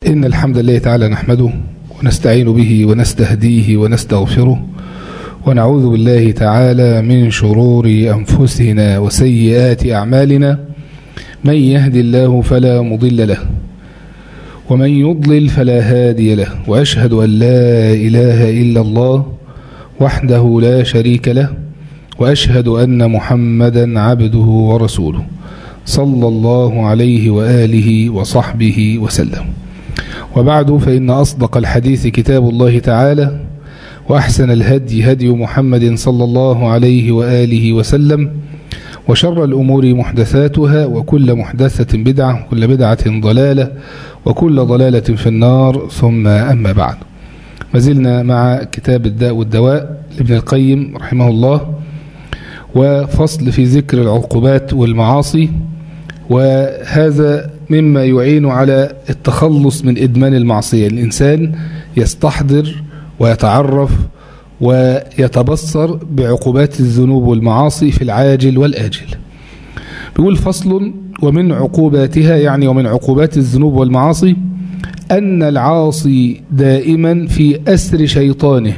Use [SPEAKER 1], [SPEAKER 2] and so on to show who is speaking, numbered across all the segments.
[SPEAKER 1] إن الحمد لله تعالى نحمده ونستعين به ونستهديه ونستغفره ونعوذ بالله تعالى من شرور أنفسنا وسيئات أعمالنا من يهد الله فلا مضل له ومن يضلل فلا هادي له وأشهد أن لا إله إلا الله وحده لا شريك له وأشهد أن محمدا عبده ورسوله صلى الله عليه وآله وصحبه وسلم وبعد فإن أصدق الحديث كتاب الله تعالى وأحسن الهدي هدي محمد صلى الله عليه وآله وسلم وشر الأمور محدثاتها وكل محدثة بدعة وكل بدعة ضلالة وكل ضلالة في النار ثم أما بعد ما زلنا مع كتاب الداء والدواء لابن القيم رحمه الله وفصل في ذكر العقوبات والمعاصي وهذا مما يعين على التخلص من إدمان المعصية الإنسان يستحضر ويتعرف ويتبصر بعقوبات الذنوب والمعاصي في العاجل والآجل بيقول فصل ومن عقوباتها يعني ومن عقوبات الذنوب والمعاصي أن العاصي دائما في أسر شيطانه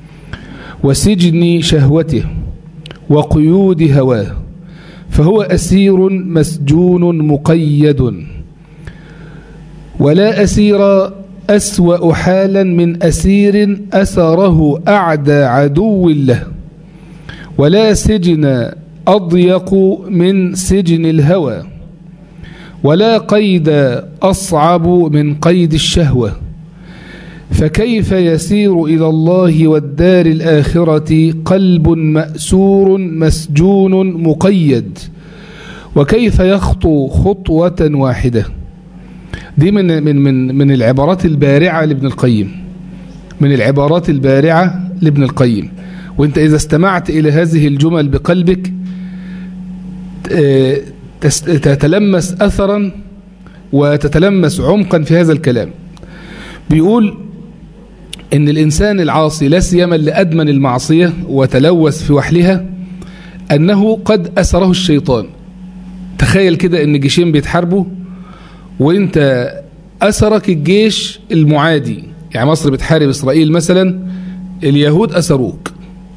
[SPEAKER 1] وسجن شهوته وقيود هواه فهو أسير مسجون مقيد ولا أسير أسوأ حالا من أسير أسره أعدى عدو له ولا سجن أضيق من سجن الهوى ولا قيد أصعب من قيد الشهوة فكيف يسير إلى الله والدار الآخرة قلب مأسور مسجون مقيد وكيف يخطو خطوة واحدة دي من من من من العبارات البارعة لابن القيم من العبارات البارعة لابن القيم وانت إذا استمعت إلى هذه الجمل بقلبك تتلمس أثرا وتتلمس عمقا في هذا الكلام بيقول ان الانسان العاصي لا سيما اللي ادمن المعصيه وتلوث في وحلها انه قد اسره الشيطان تخيل كده ان جيشين بيتحاربوا وانت اسرك الجيش المعادي يعني مصر بتحارب اسرائيل مثلا اليهود اسروك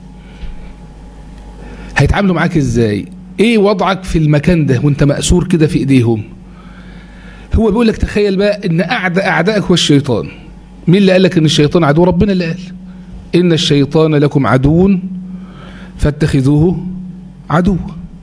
[SPEAKER 1] هيتعاملوا معاك ازاي ايه وضعك في المكان ده وانت مأسور كده في ايديهم هو بيقول لك تخيل بقى ان اعدى اعدائك هو الشيطان مين اللي قال لك ان الشيطان عدو ربنا اللي قال ان الشيطان لكم عدو فاتخذوه عدو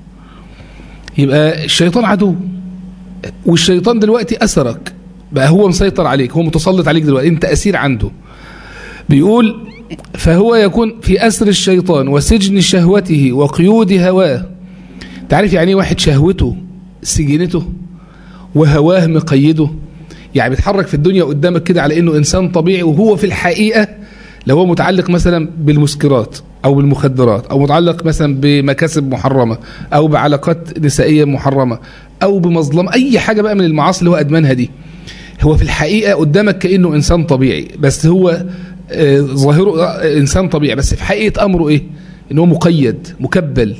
[SPEAKER 1] يبقى الشيطان عدو والشيطان دلوقتي أسرك بقى هو مسيطر عليك هو متسلط عليك دلوقتي انت أسير عنده بيقول فهو يكون في أسر الشيطان وسجن شهوته وقيود هواه تعرف يعني واحد شهوته سجنته وهواه مقيده يعني بيتحرك في الدنيا قدامك كده على انه انسان طبيعي وهو في الحقيقة لو هو متعلق مثلا بالمسكرات او بالمخدرات او متعلق مثلا بمكاسب محرمة او بعلاقات نسائية محرمة او بمظلمة اي حاجة بقى من المعاصي اللي هو ادمانها دي هو في الحقيقة قدامك كأنه انسان طبيعي بس هو آه ظاهره آه انسان طبيعي بس في حقيقة امره ايه ان هو مقيد مكبل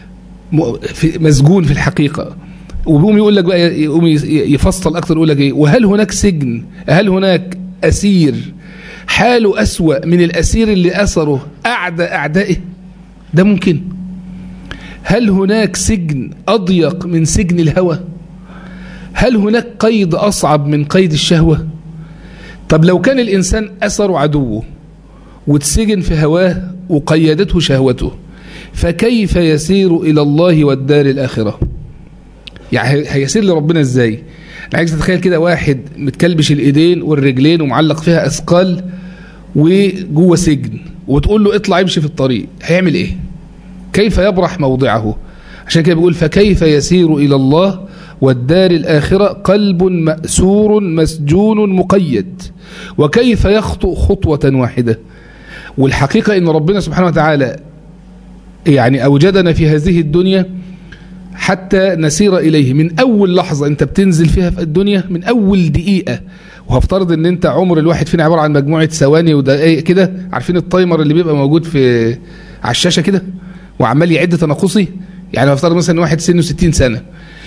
[SPEAKER 1] في مسجون في الحقيقة وبيقوم يقول لك بقى يقوم يفصل اكتر يقول لك ايه وهل هناك سجن هل هناك اسير حاله اسوأ من الاسير اللي اسره اعدى اعدائه ده ممكن هل هناك سجن اضيق من سجن الهوى هل هناك قيد اصعب من قيد الشهوة طب لو كان الانسان اسره عدوه واتسجن في هواه وقيدته شهوته فكيف يسير الى الله والدار الاخره يعني هيسير لربنا ازاي انا عايز تتخيل كده واحد متكلبش الايدين والرجلين ومعلق فيها اثقال وجوه سجن وتقول له اطلع امشي في الطريق هيعمل ايه كيف يبرح موضعه عشان كده بيقول فكيف يسير الى الله والدار الاخره قلب ماسور مسجون مقيد وكيف يخطو خطوه واحده والحقيقه ان ربنا سبحانه وتعالى يعني اوجدنا في هذه الدنيا حتى نسير إليه من أول لحظة أنت بتنزل فيها في الدنيا من أول دقيقة وهفترض أن أنت عمر الواحد فينا عبارة عن مجموعة ثواني ودقائق كده عارفين التايمر اللي بيبقى موجود في على الشاشة كده وعمال يعد تناقصي يعني هفترض مثلا واحد سنه 60 سنة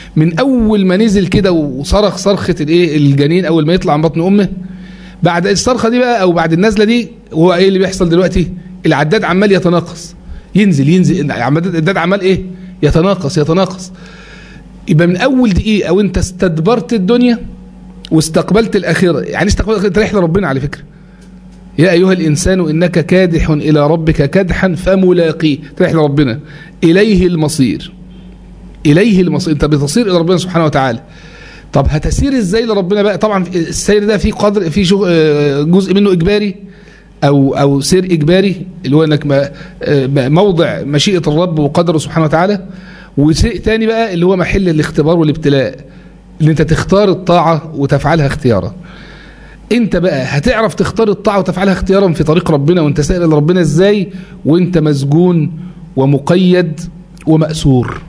[SPEAKER 1] من اول ما نزل كده وصرخ صرخه الايه الجنين اول ما يطلع من بطن امه بعد الصرخه دي بقى او بعد النزله دي هو ايه اللي بيحصل دلوقتي العداد عمال يتناقص ينزل ينزل العداد عمال ايه يتناقص يتناقص يبقى من اول دقيقه وانت استدبرت الدنيا واستقبلت الاخره يعني استقبلت رايح لربنا على فكره يا ايها الانسان انك كادح الى ربك كدحا فملاقيه رايح لربنا اليه المصير اليه المصير انت بتصير الى ربنا سبحانه وتعالى طب هتسير ازاي لربنا بقى طبعا السير ده في قدر في جزء منه اجباري او او سير اجباري اللي هو انك موضع مشيئه الرب وقدره سبحانه وتعالى وشيء تاني بقى اللي هو محل الاختبار والابتلاء ان انت تختار الطاعه وتفعلها اختيارا انت بقى هتعرف تختار الطاعه وتفعلها اختيارا في طريق ربنا وانت سائل لربنا ازاي وانت مسجون ومقيد ومأسور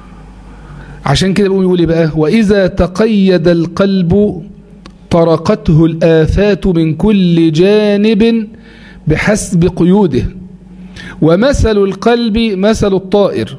[SPEAKER 1] عشان كده بيقول ايه بقى واذا تقيد القلب طرقته الآفات من كل جانب بحسب قيوده ومثل القلب مثل الطائر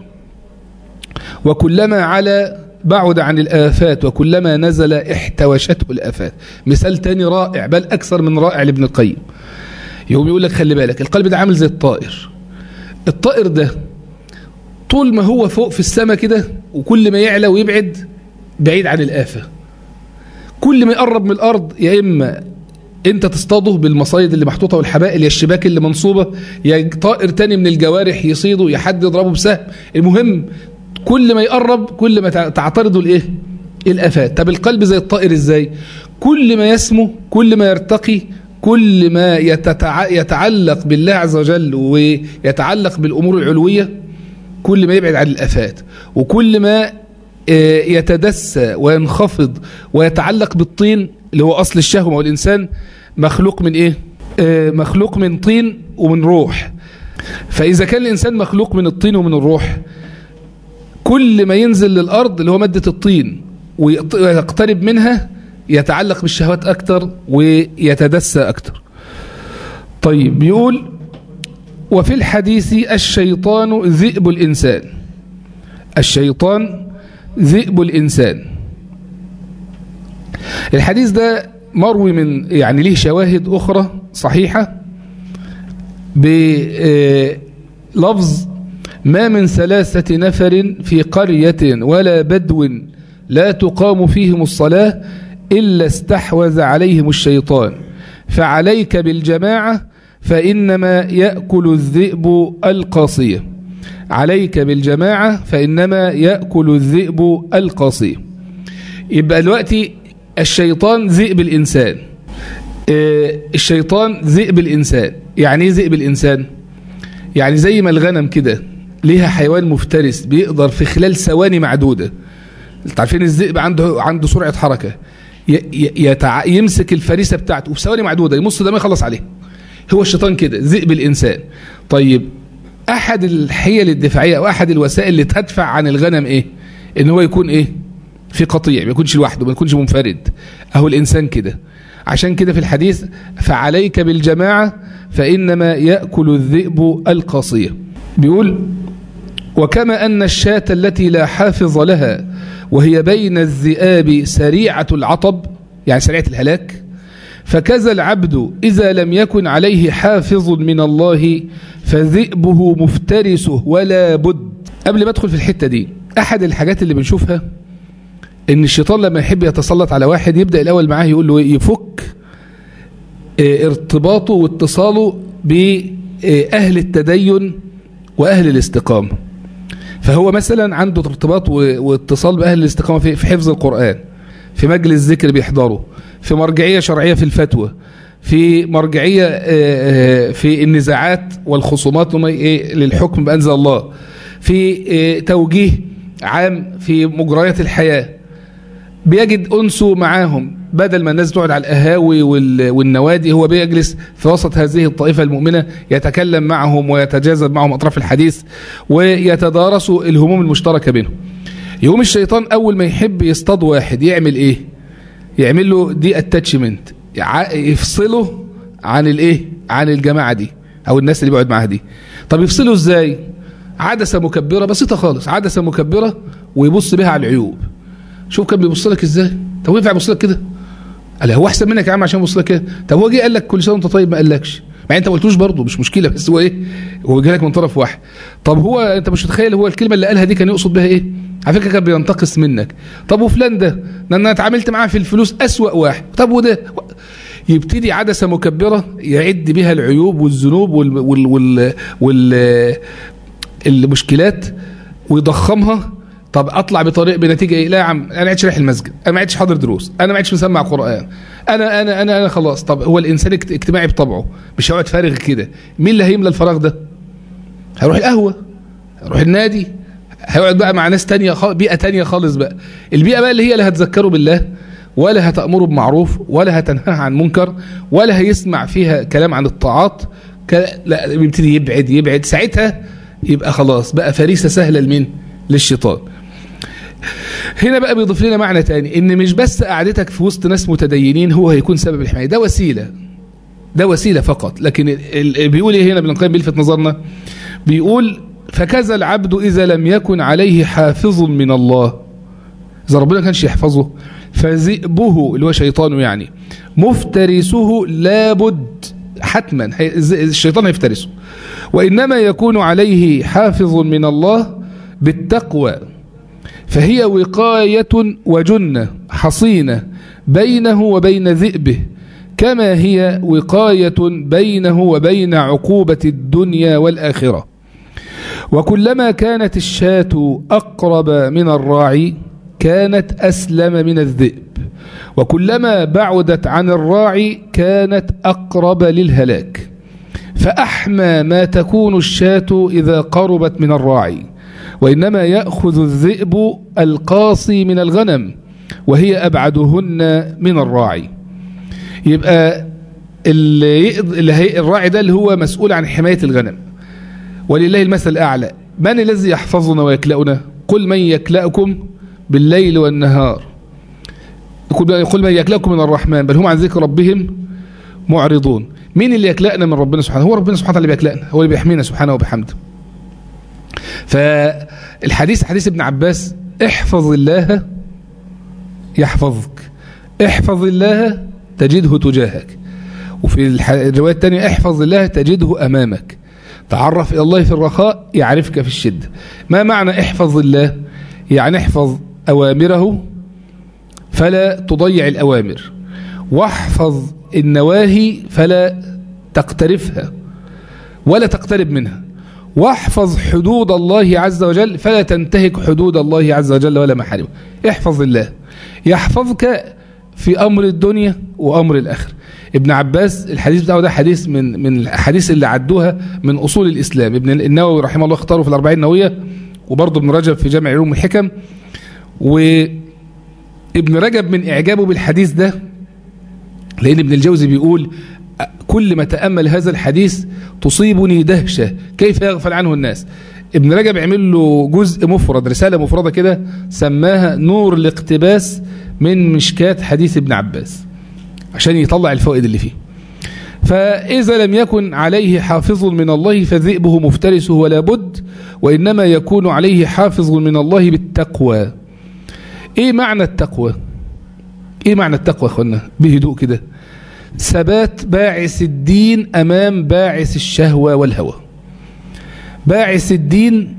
[SPEAKER 1] وكلما على بعد عن الآفات وكلما نزل احتوشته الآفات مثال تاني رائع بل أكثر من رائع لابن القيم يقوم يقول لك خلي بالك القلب ده عامل زي الطائر الطائر ده طول ما هو فوق في السماء كده وكل ما يعلى ويبعد بعيد عن الآفة كل ما يقرب من الأرض يا إما انت تصطاده بالمصايد اللي محطوطه والحبائل يا الشباك اللي منصوبه يا طائر تاني من الجوارح يصيده يا حد يضربه بسهم المهم كل ما يقرب كل ما تعترضه الايه الافات طب القلب زي الطائر ازاي كل ما يسمو كل ما يرتقي كل ما يتتع... يتعلق بالله عز وجل ويتعلق بالامور العلويه كل ما يبعد عن الافات وكل ما يتدسى وينخفض ويتعلق بالطين اللي هو أصل الشهوة والإنسان مخلوق من إيه مخلوق من طين ومن روح فإذا كان الإنسان مخلوق من الطين ومن الروح كل ما ينزل للأرض اللي هو مادة الطين ويقترب منها يتعلق بالشهوات أكتر ويتدسى أكتر طيب بيقول وفي الحديث الشيطان ذئب الإنسان الشيطان ذئب الإنسان الحديث ده مروي من يعني له شواهد أخرى صحيحة بلفظ ما من ثلاثة نفر في قرية ولا بدو لا تقام فيهم الصلاة إلا استحوذ عليهم الشيطان فعليك بالجماعة فإنما يأكل الذئب القاصية عليك بالجماعة فإنما يأكل الذئب القاصية يبقى دلوقتي الشيطان ذئب الإنسان الشيطان ذئب الإنسان يعني ايه ذئب الإنسان يعني زي ما الغنم كده ليها حيوان مفترس بيقدر في خلال ثواني معدودة عارفين الذئب عنده عنده سرعة حركة يتع... يمسك الفريسة بتاعته وفي ثواني معدودة يمص ده ما يخلص عليه هو الشيطان كده ذئب الإنسان طيب أحد الحيل الدفاعية أو أحد الوسائل اللي تدفع عن الغنم إيه إن هو يكون إيه في قطيع ما يكونش لوحده ما يكونش منفرد أهو الإنسان كده عشان كده في الحديث فعليك بالجماعة فإنما يأكل الذئب القاصية بيقول وكما أن الشاة التي لا حافظ لها وهي بين الذئاب سريعة العطب يعني سريعة الهلاك فكذا العبد إذا لم يكن عليه حافظ من الله فذئبه مفترسه ولا بد قبل ما ادخل في الحتة دي أحد الحاجات اللي بنشوفها ان الشيطان لما يحب يتسلط على واحد يبدأ الأول معاه يقول له يفك ارتباطه واتصاله بأهل التدين وأهل الاستقامة فهو مثلا عنده ارتباط واتصال بأهل الاستقامة في حفظ القرآن في مجلس ذكر بيحضره في مرجعية شرعية في الفتوى في مرجعية في النزاعات والخصومات للحكم بأنزل الله في توجيه عام في مجريات الحياة بيجد أنسه معاهم بدل ما الناس تقعد على القهاوي والنوادي هو بيجلس في وسط هذه الطائفة المؤمنة يتكلم معهم ويتجاذب معهم أطراف الحديث ويتدارسوا الهموم المشتركة بينهم يوم الشيطان أول ما يحب يصطاد واحد يعمل إيه يعمل له دي اتاتشمنت يفصله عن الايه عن الجماعة دي او الناس اللي بيقعد معاها دي طب يفصله ازاي عدسة مكبرة بسيطة خالص عدسة مكبرة ويبص بها على العيوب شوف كان بيبص لك ازاي طب هو ينفع يبص لك كده قال هو احسن منك يا عم عشان يبص لك كده طب هو جه قال لك كل سنه وانت طيب ما قالكش مع انت ما قلتوش برضه مش مشكله بس هو ايه هو جالك من طرف واحد طب هو انت مش متخيل هو الكلمه اللي قالها دي كان يقصد بها ايه على فكره كان بينتقص منك طب وفلان ده ده انا اتعاملت معاه في الفلوس اسوا واحد طب وده يبتدي عدسه مكبره يعد بها العيوب والذنوب وال وال وال, وال المشكلات ويضخمها طب اطلع بطريق بنتيجه ايه لا يا عم انا ما عدتش رايح المسجد انا ما عدتش حاضر دروس انا ما عدتش مسمع قران انا انا انا انا خلاص طب هو الانسان اجت- اجتماعي بطبعه مش هيقعد فارغ كده مين اللي هيملى الفراغ ده هيروح القهوه هيروح النادي هيقعد بقى مع ناس تانية خالص بيئه تانية خالص بقى البيئه بقى اللي هي لا هتذكره بالله ولا هتأمره بمعروف ولا هتنهاه عن منكر ولا هيسمع فيها كلام عن الطاعات ك... لا بيبتدي يبعد يبعد ساعتها يبقى خلاص بقى فريسة سهلة لمين للشيطان هنا بقى بيضيف لنا معنى تاني ان مش بس قعدتك في وسط ناس متدينين هو هيكون سبب الحماية ده وسيلة ده وسيلة فقط لكن ال- ال- بيقول ايه هنا ابن القيم بيلفت نظرنا بيقول فكذا العبد إذا لم يكن عليه حافظ من الله إذا ربنا كانش يحفظه فذئبه اللي هو شيطانه يعني مفترسه لابد حتما هي- الز- الشيطان هيفترسه وإنما يكون عليه حافظ من الله بالتقوى فهي وقاية وجنة حصينة بينه وبين ذئبه كما هي وقاية بينه وبين عقوبة الدنيا والآخرة وكلما كانت الشاة أقرب من الراعي كانت أسلم من الذئب وكلما بعدت عن الراعي كانت أقرب للهلاك فأحمى ما تكون الشاة إذا قربت من الراعي وإنما يأخذ الذئب القاصي من الغنم وهي أبعدهن من الراعي يبقى اللي يقض- اللي هي الراعي ده اللي هو مسؤول عن حماية الغنم ولله المثل الأعلى من الذي يحفظنا ويكلأنا قل من يكلأكم بالليل والنهار يقول قل من يكلأكم من الرحمن بل هم عن ذكر ربهم معرضون مين اللي يكلأنا من ربنا سبحانه هو ربنا سبحانه اللي بيكلأنا هو اللي بيحمينا سبحانه وبحمده فالحديث حديث ابن عباس احفظ الله يحفظك احفظ الله تجده تجاهك وفي الح- الرواية الثانية احفظ الله تجده أمامك تعرف إلى الله في الرخاء يعرفك في الشدة ما معنى احفظ الله يعني احفظ أوامره فلا تضيع الأوامر واحفظ النواهي فلا تقترفها ولا تقترب منها واحفظ حدود الله عز وجل فلا تنتهك حدود الله عز وجل ولا محارمه احفظ الله يحفظك في أمر الدنيا وأمر الآخر ابن عباس الحديث بتاعه ده حديث من من الأحاديث اللي عدوها من أصول الإسلام ابن النووي رحمه الله اختاره في الأربعين النووية وبرضه ابن رجب في جامع علوم الحكم وابن رجب من إعجابه بالحديث ده لأن ابن الجوزي بيقول كل ما تأمل هذا الحديث تصيبني دهشة كيف يغفل عنه الناس ابن رجب عمل له جزء مفرد رسالة مفردة كده سماها نور الاقتباس من مشكات حديث ابن عباس عشان يطلع الفوائد اللي فيه فإذا لم يكن عليه حافظ من الله فذئبه مفترسه ولا بد وإنما يكون عليه حافظ من الله بالتقوى إيه معنى التقوى إيه معنى التقوى يا أخوانا بهدوء كده ثبات باعث الدين أمام باعث الشهوة والهوى باعث الدين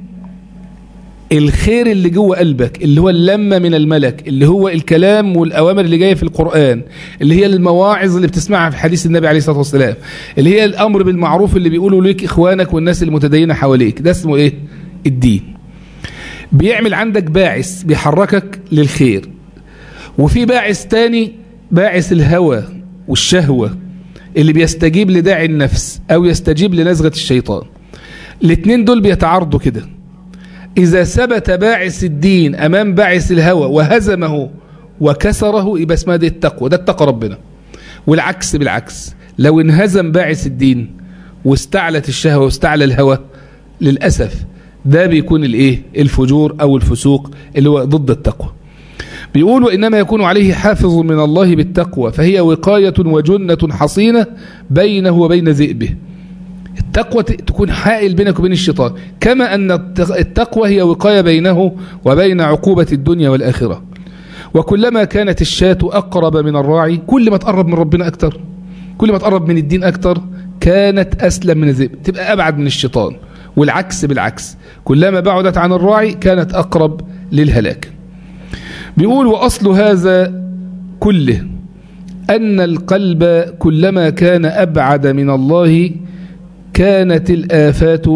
[SPEAKER 1] الخير اللي جوه قلبك اللي هو اللمة من الملك اللي هو الكلام والأوامر اللي جاية في القرآن اللي هي المواعظ اللي بتسمعها في حديث النبي عليه الصلاة والسلام اللي هي الأمر بالمعروف اللي بيقولوا ليك إخوانك والناس المتدينة حواليك ده اسمه إيه الدين بيعمل عندك باعث بيحركك للخير وفي باعث تاني باعث الهوى والشهوة اللي بيستجيب لداعي النفس أو يستجيب لنزغة الشيطان الاثنين دول بيتعارضوا كده إذا ثبت باعث الدين أمام باعث الهوى وهزمه وكسره يبقى اسمها دي التقوى ده اتقى ربنا والعكس بالعكس لو انهزم باعث الدين واستعلت الشهوة واستعلى الهوى للأسف ده بيكون الايه الفجور أو الفسوق اللي هو ضد التقوى بيقول وإنما يكون عليه حافظ من الله بالتقوى فهي وقاية وجنة حصينة بينه وبين ذئبه التقوى تكون حائل بينك وبين الشيطان كما أن التقوى هي وقاية بينه وبين عقوبة الدنيا والآخرة وكلما كانت الشاة أقرب من الراعي كل ما تقرب من ربنا أكتر كل ما تقرب من الدين أكتر كانت أسلم من الذئب تبقى أبعد من الشيطان والعكس بالعكس كلما بعدت عن الراعي كانت أقرب للهلاك بيقول وأصل هذا كله أن القلب كلما كان أبعد من الله كانت الآفات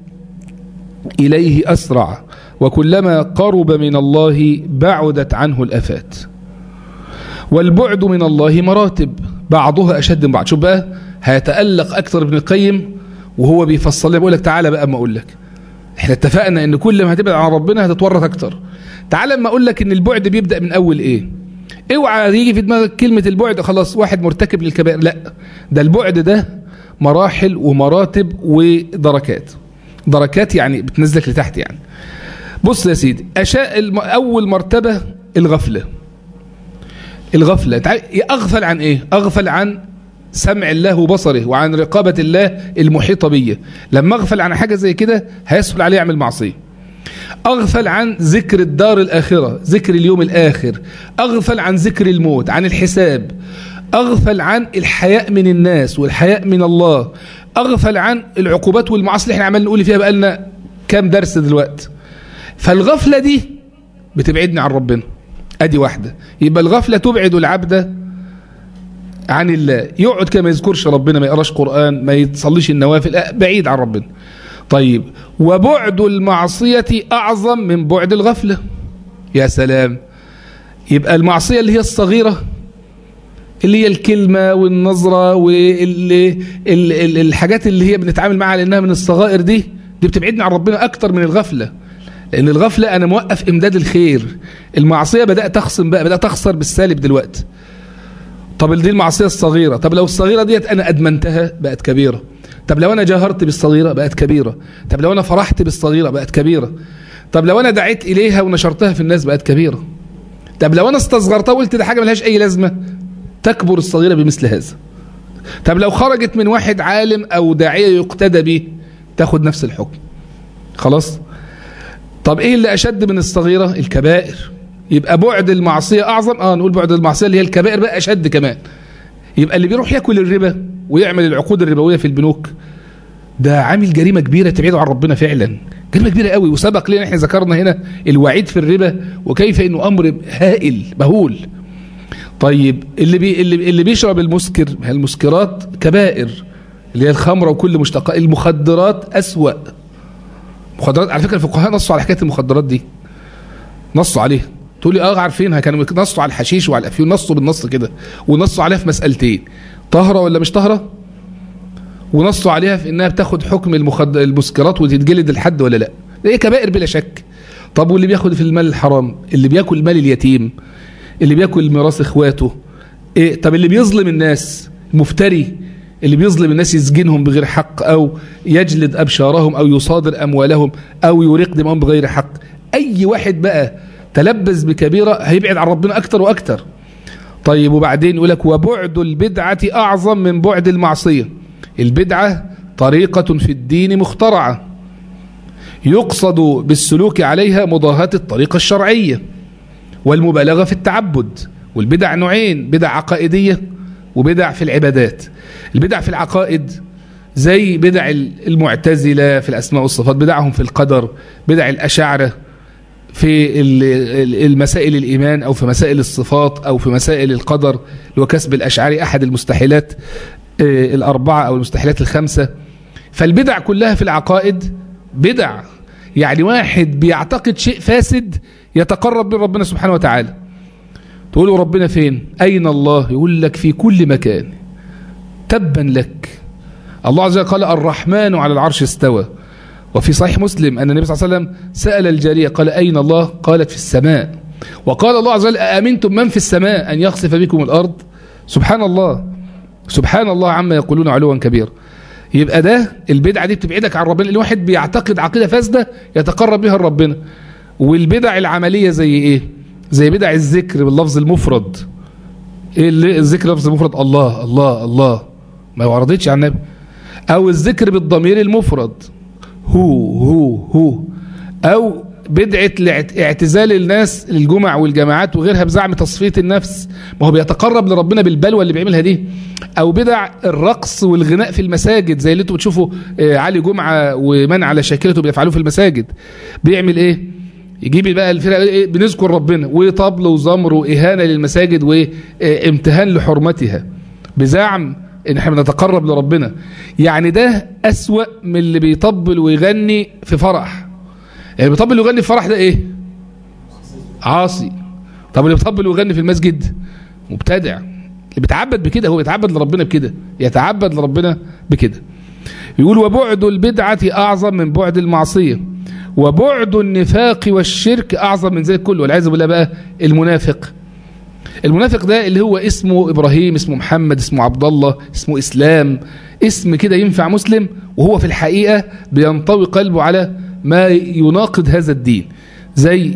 [SPEAKER 1] إليه أسرع وكلما قرب من الله بعدت عنه الآفات والبعد من الله مراتب بعضها أشد من بعض شوف بقى هيتألق أكثر ابن القيم وهو بيفصل لي بيقول لك تعالى بقى أما أقول لك احنا اتفقنا ان كل ما هتبعد عن ربنا هتتورط اكتر تعالى اما اقول لك ان البعد بيبدا من اول ايه اوعى يجي في دماغك كلمه البعد خلاص واحد مرتكب للكبائر لا ده البعد ده مراحل ومراتب ودركات دركات يعني بتنزلك لتحت يعني بص يا سيدي أشاء الم... اول مرتبه الغفله الغفله تعال اغفل عن ايه اغفل عن سمع الله وبصره وعن رقابة الله المحيطة بيه لما اغفل عن حاجة زي كده هيسهل عليه يعمل معصية اغفل عن ذكر الدار الآخرة ذكر اليوم الآخر اغفل عن ذكر الموت عن الحساب اغفل عن الحياء من الناس والحياء من الله اغفل عن العقوبات والمعاصي اللي احنا عمال نقول فيها بقالنا كام درس دلوقتي فالغفلة دي بتبعدني عن ربنا ادي واحدة يبقى الغفلة تبعد العبد عن الله يقعد كده ما يذكرش ربنا ما يقراش قرآن ما يتصليش النوافل بعيد عن ربنا طيب وبعد المعصية أعظم من بعد الغفلة يا سلام يبقى المعصية اللي هي الصغيرة اللي هي الكلمة والنظرة والحاجات اللي هي بنتعامل معها لأنها من الصغائر دي دي بتبعدني عن ربنا أكتر من الغفلة لأن الغفلة أنا موقف إمداد الخير المعصية بدأت تخصم بقى بدأت تخسر بالسالب دلوقتي طب دي المعصية الصغيرة طب لو الصغيرة ديت أنا أدمنتها بقت كبيرة طب لو أنا جاهرت بالصغيرة بقت كبيرة طب لو أنا فرحت بالصغيرة بقت كبيرة طب لو أنا دعيت إليها ونشرتها في الناس بقت كبيرة طب لو أنا استصغرتها وقلت ده حاجة ملهاش أي لازمة تكبر الصغيرة بمثل هذا طب لو خرجت من واحد عالم أو داعية يقتدى به تاخد نفس الحكم خلاص طب إيه اللي أشد من الصغيرة الكبائر يبقى بعد المعصية أعظم آه نقول بعد المعصية اللي هي الكبائر بقى أشد كمان يبقى اللي بيروح ياكل الربا ويعمل العقود الربوية في البنوك ده عامل جريمة كبيرة تبعده عن ربنا فعلا جريمة كبيرة قوي وسبق لنا احنا ذكرنا هنا الوعيد في الربا وكيف انه امر هائل مهول طيب اللي بي اللي, اللي بيشرب المسكر المسكرات كبائر اللي هي الخمرة وكل مشتقات المخدرات أسوأ مخدرات على فكرة الفقهاء نصوا على حكاية المخدرات دي نصوا عليها تقول لي اه عارفينها كانوا نصوا على الحشيش وعلى الافيون نصوا بالنص كده ونصوا عليها في مسألتين طهرة ولا مش طهرة ونصوا عليها في انها بتاخد حكم المخد... المسكرات وتتجلد الحد ولا لا ايه كبائر بلا شك طب واللي بياخد في المال الحرام اللي بياكل مال اليتيم اللي بياكل ميراث اخواته ايه طب اللي بيظلم الناس مفتري اللي بيظلم الناس يسجنهم بغير حق او يجلد ابشارهم او يصادر اموالهم او يريق دماءهم بغير حق اي واحد بقى تلبس بكبيرة هيبعد عن ربنا أكتر وأكتر طيب وبعدين يقول لك وبعد البدعة أعظم من بعد المعصية البدعة طريقة في الدين مخترعة يقصد بالسلوك عليها مضاهاة الطريقة الشرعية والمبالغة في التعبد والبدع نوعين بدع عقائدية وبدع في العبادات البدع في العقائد زي بدع المعتزلة في الأسماء والصفات بدعهم في القدر بدع الأشاعرة في المسائل الإيمان أو في مسائل الصفات أو في مسائل القدر اللي هو كسب الأشعري أحد المستحيلات الأربعة أو المستحيلات الخمسة فالبدع كلها في العقائد بدع يعني واحد بيعتقد شيء فاسد يتقرب من ربنا سبحانه وتعالى تقول له ربنا فين أين الله يقول لك في كل مكان تبا لك الله عز وجل قال الرحمن على العرش استوى وفي صحيح مسلم أن النبي صلى الله عليه وسلم سأل الجارية قال أين الله قالت في السماء وقال الله عز وجل أأمنتم من في السماء أن يخسف بكم الأرض سبحان الله سبحان الله عما يقولون علوا كبير يبقى ده البدعة دي بتبعدك عن ربنا الواحد بيعتقد عقيدة فاسدة يتقرب بها لربنا والبدع العملية زي ايه زي بدع الذكر باللفظ المفرد ايه الذكر باللفظ المفرد الله الله الله ما وردتش عن النبي او الذكر بالضمير المفرد هو هو هو او بدعة الاعت- اعتزال الناس للجمع والجماعات وغيرها بزعم تصفية النفس ما هو بيتقرب لربنا بالبلوى اللي بيعملها دي او بدع الرقص والغناء في المساجد زي اللي انتوا بتشوفوا آه، علي جمعة ومن على شاكلته بيفعلوه في المساجد بيعمل ايه يجيب بقى الفرق إيه؟ بنذكر ربنا وطبل وزمر واهانه للمساجد وامتهان لحرمتها بزعم ان احنا بنتقرب لربنا يعني ده اسوأ من اللي بيطبل ويغني في فرح اللي بيطبل ويغني في فرح ده ايه عاصي طب اللي بيطبل ويغني في المسجد مبتدع اللي بيتعبد بكده هو يتعبد لربنا بكده يتعبد لربنا بكده يقول وبعد البدعة أعظم من بعد المعصية وبعد النفاق والشرك أعظم من ذلك كله والعياذ بالله بقى المنافق المنافق ده اللي هو اسمه إبراهيم اسمه محمد اسمه عبد الله اسمه إسلام اسم كده ينفع مسلم وهو في الحقيقة بينطوي قلبه على ما يناقض هذا الدين زي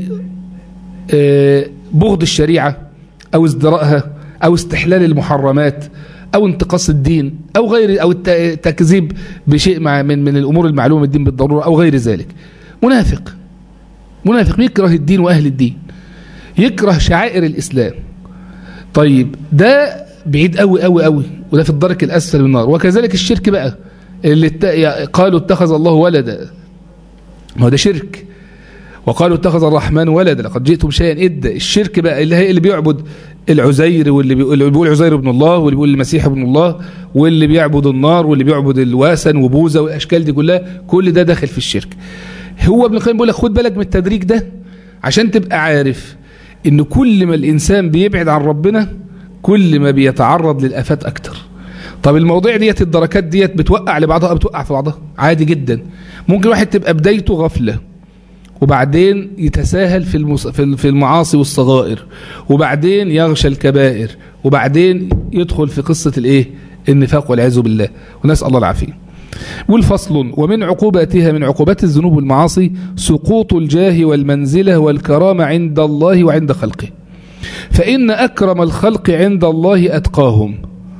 [SPEAKER 1] آه، بغض الشريعة أو ازدراءها أو استحلال المحرمات أو انتقاص الدين أو غير أو الت- التكذيب بشيء مع من من الأمور المعلومة الدين بالضرورة أو غير ذلك منافق منافق يكره الدين وأهل الدين يكره شعائر الإسلام طيب ده بعيد قوي قوي قوي وده في الدرك الأسفل من النار وكذلك الشرك بقى اللي ات- قالوا اتخذ الله ولدا ما هو ده شرك وقالوا اتخذ الرحمن ولدا لقد جئتم شيئا إدا الشرك بقى اللي هي اللي بيعبد العزير واللي بيقول, اللي بيقول عزير ابن الله واللي بيقول المسيح ابن الله واللي بيعبد النار واللي بيعبد الوثن وبوذا والاشكال دي كلها كل ده داخل في الشرك هو ابن القيم بيقول لك خد بالك من التدريج ده عشان تبقى عارف ان كل ما الانسان بيبعد عن ربنا كل ما بيتعرض للافات اكتر طب المواضيع ديت الدركات ديت بتوقع لبعضها أو بتوقع في بعضها عادي جدا ممكن واحد تبقى بدايته غفله وبعدين يتساهل في المص... في ال- في المعاصي والصغائر وبعدين يغشى الكبائر وبعدين يدخل في قصة الايه النفاق والعياذ بالله ونسأل الله العافية والفصل ومن عقوباتها من عقوبات الذنوب والمعاصي سقوط الجاه والمنزلة والكرامة عند الله وعند خلقه فإن أكرم الخلق عند الله أتقاهم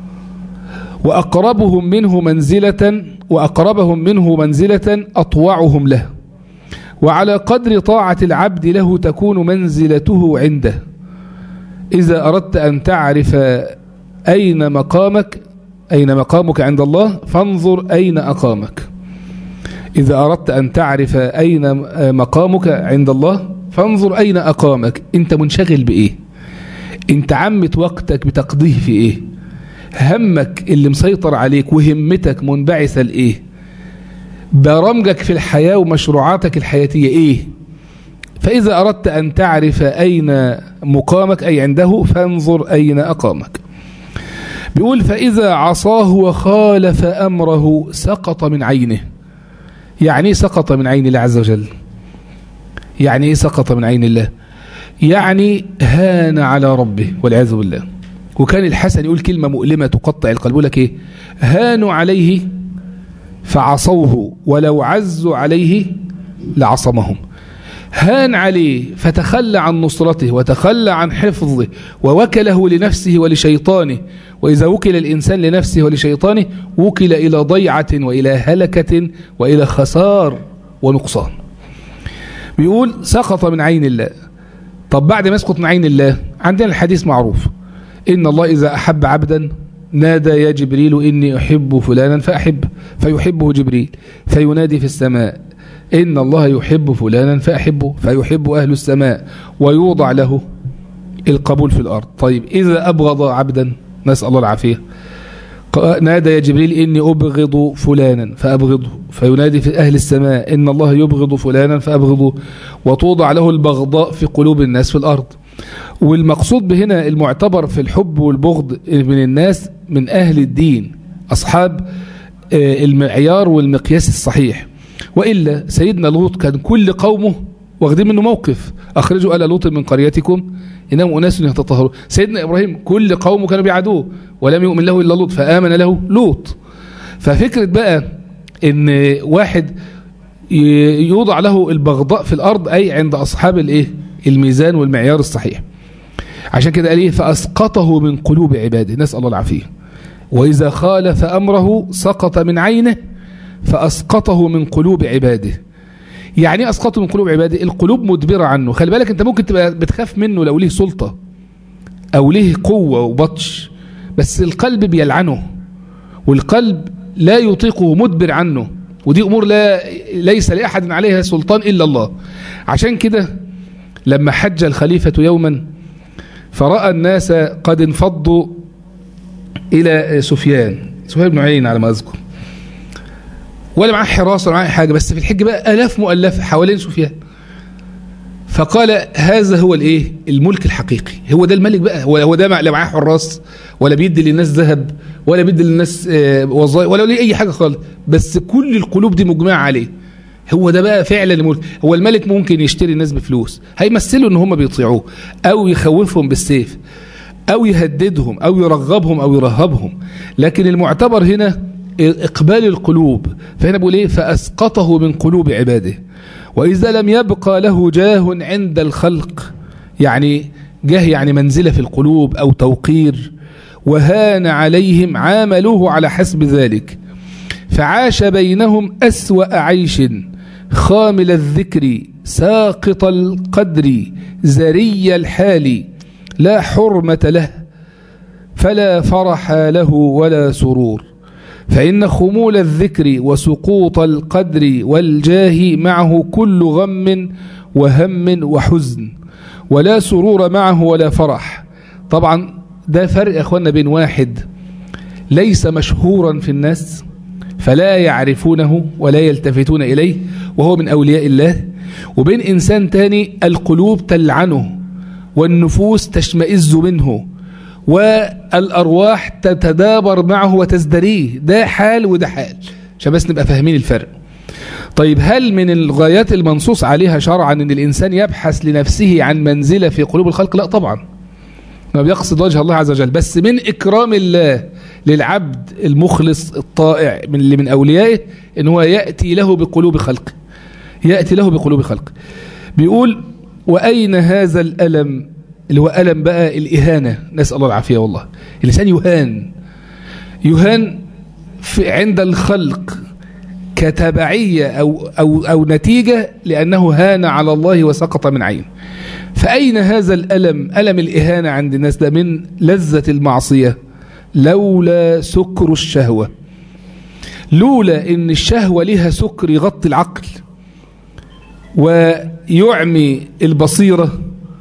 [SPEAKER 1] وأقربهم منه منزلة وأقربهم منه منزلة أطوعهم له وعلى قدر طاعة العبد له تكون منزلته عنده إذا أردت أن تعرف أين مقامك أين مقامك عند الله فانظر أين أقامك إذا أردت أن تعرف أين مقامك عند الله فانظر أين أقامك أنت منشغل بإيه أنت عمت وقتك بتقضيه في إيه همك اللي مسيطر عليك وهمتك منبعثة لإيه برامجك في الحياة ومشروعاتك الحياتية إيه فإذا أردت أن تعرف أين مقامك أي عنده فانظر أين أقامك بيقول فإذا عصاه وخالف أمره سقط من عينه يعني إيه سقط من عين الله عز وجل يعني إيه سقط من عين الله يعني هان على ربه والعياذ بالله وكان الحسن يقول كلمة مؤلمة تقطع القلب يقول لك إيه هانوا عليه فعصوه ولو عزوا عليه لعصمهم هان عليه فتخلى عن نصرته وتخلى عن حفظه ووكله لنفسه ولشيطانه وإذا وكل الإنسان لنفسه ولشيطانه وكل إلى ضيعة وإلى هلكة وإلى خسار ونقصان بيقول سقط من عين الله طب بعد ما يسقط من عين الله عندنا الحديث معروف إن الله إذا أحب عبدا نادى يا جبريل إني أحب فلانا فأحب فيحبه جبريل فينادي في السماء إن الله يحب فلانا فأحبه فيحب أهل السماء ويوضع له القبول في الأرض طيب إذا أبغض عبدا نسأل الله العافية نادى يا جبريل إني أبغض فلانا فأبغضه فينادي في أهل السماء إن الله يبغض فلانا فأبغضه وتوضع له البغضاء في قلوب الناس في الأرض والمقصود بهنا المعتبر في الحب والبغض من الناس من أهل الدين أصحاب المعيار والمقياس الصحيح وإلا سيدنا لوط كان كل قومه واخدين منه موقف أخرجوا آل لوط من قريتكم إنهم أناس يتطهرون سيدنا إبراهيم كل قومه كانوا بيعادوه ولم يؤمن له إلا لوط فآمن له لوط ففكرة بقى إن واحد يوضع له البغضاء في الأرض أي عند أصحاب الإيه الميزان والمعيار الصحيح عشان كده قال إيه فأسقطه من قلوب عباده نسأل الله العافية وإذا خالف أمره سقط من عينه فأسقطه من قلوب عباده يعني ايه اسقطه من قلوب عباده القلوب مدبرة عنه خلي بالك انت ممكن تبقى بتخاف منه لو ليه سلطة او ليه قوة وبطش بس القلب بيلعنه والقلب لا يطيقه مدبر عنه ودي امور لا ليس لاحد عليها سلطان الا الله عشان كده لما حج الخليفة يوما فرأى الناس قد انفضوا إلى سفيان سفيان بن عيين على ما أذكر ولا معاه حراسة ولا معاه حاجة بس في الحج بقى ألاف مؤلفة حوالين سفيان فقال هذا هو الايه الملك الحقيقي هو ده الملك بقى هو هو ده لا معاه حراس ولا بيدي للناس ذهب ولا بيدي للناس وظائف ولا ليه اي حاجه خالص بس كل القلوب دي مجمعه عليه هو ده بقى فعلا الملك هو الملك ممكن يشتري الناس بفلوس هيمثلوا ان هم بيطيعوه او يخوفهم بالسيف او يهددهم او يرغبهم او يرهبهم لكن المعتبر هنا اقبال القلوب فهنا بيقول ايه فاسقطه من قلوب عباده واذا لم يبقى له جاه عند الخلق يعني جاه يعني منزله في القلوب او توقير وهان عليهم عاملوه على حسب ذلك فعاش بينهم أسوأ عيش خامل الذكر ساقط القدر زري الحال لا حرمة له فلا فرح له ولا سرور فإن خمول الذكر وسقوط القدر والجاه معه كل غم وهم وحزن ولا سرور معه ولا فرح طبعا ده فرق يا أخوانا بين واحد ليس مشهورا في الناس فلا يعرفونه ولا يلتفتون إليه وهو من أولياء الله وبين إنسان تاني القلوب تلعنه والنفوس تشمئز منه والأرواح تتدابر معه وتزدريه ده حال وده حال عشان بس نبقى فاهمين الفرق طيب هل من الغايات المنصوص عليها شرعا ان الانسان يبحث لنفسه عن منزلة في قلوب الخلق لا طبعا ما بيقصد وجه الله عز وجل بس من اكرام الله للعبد المخلص الطائع من اللي من اوليائه ان هو ياتي له بقلوب خلقه ياتي له بقلوب خلقه بيقول واين هذا الالم اللي هو الم بقى الاهانه نسال الله العافيه والله الانسان يهان يهان في عند الخلق كتبعية أو, أو, أو نتيجة لأنه هان على الله وسقط من عين فأين هذا الألم ألم الإهانة عند الناس ده من لذة المعصية لولا سكر الشهوة لولا ان الشهوة لها سكر يغطي العقل ويعمي البصيرة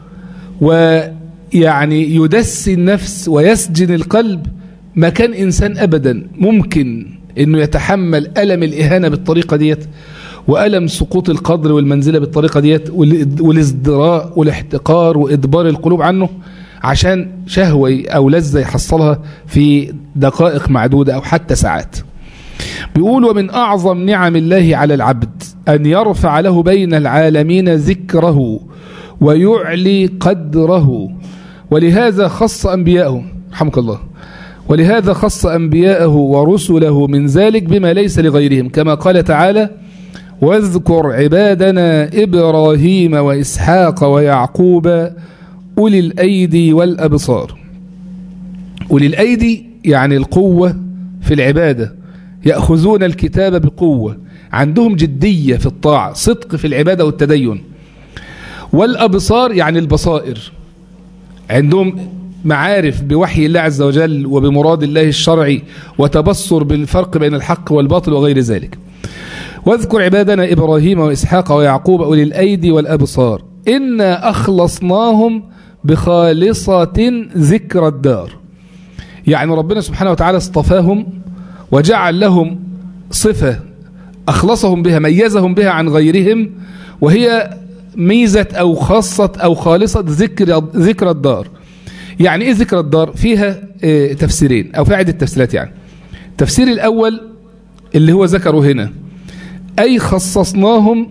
[SPEAKER 1] ويعني يدسي النفس ويسجن القلب ما كان إنسان أبدا ممكن أنه يتحمل ألم الإهانة بالطريقة ديت وألم سقوط القدر والمنزلة بالطريقة ديت والازدراء والاحتقار وإدبار القلوب عنه عشان شهوة أو لذة يحصلها في دقائق معدودة أو حتى ساعات بيقول ومن أعظم نعم الله على العبد أن يرفع له بين العالمين ذكره ويعلي قدره ولهذا خص أنبياءه رحمك الله ولهذا خص أنبياءه ورسله من ذلك بما ليس لغيرهم كما قال تعالى واذكر عبادنا إبراهيم وإسحاق ويعقوب أولي الأيدي والأبصار أولي الأيدي يعني القوة في العبادة يأخذون الكتاب بقوة عندهم جدية في الطاعة صدق في العبادة والتدين والأبصار يعني البصائر عندهم معارف بوحي الله عز وجل وبمراد الله الشرعي وتبصر بالفرق بين الحق والباطل وغير ذلك واذكر عبادنا إبراهيم وإسحاق ويعقوب أولي الأيدي والأبصار إنا أخلصناهم بخالصة ذكر الدار يعني ربنا سبحانه وتعالى اصطفاهم وجعل لهم صفة أخلصهم بها ميزهم بها عن غيرهم وهي ميزة أو خاصة أو خالصة ذكر, ذكر الدار يعني إيه ذكر الدار فيها اه تفسيرين أو في عدة تفسيرات يعني التفسير الأول اللي هو ذكره هنا أي خصصناهم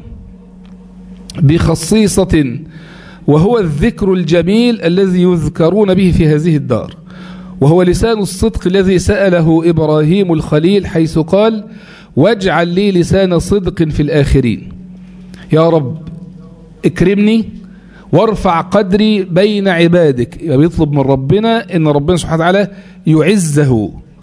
[SPEAKER 1] بخصيصة وهو الذكر الجميل الذي يذكرون به في هذه الدار وهو لسان الصدق الذي سأله إبراهيم الخليل حيث قال واجعل لي لسان صدق في الآخرين يا رب اكرمني وارفع قدري بين عبادك يبقى بيطلب من ربنا ان ربنا سبحانه وتعالى يعزه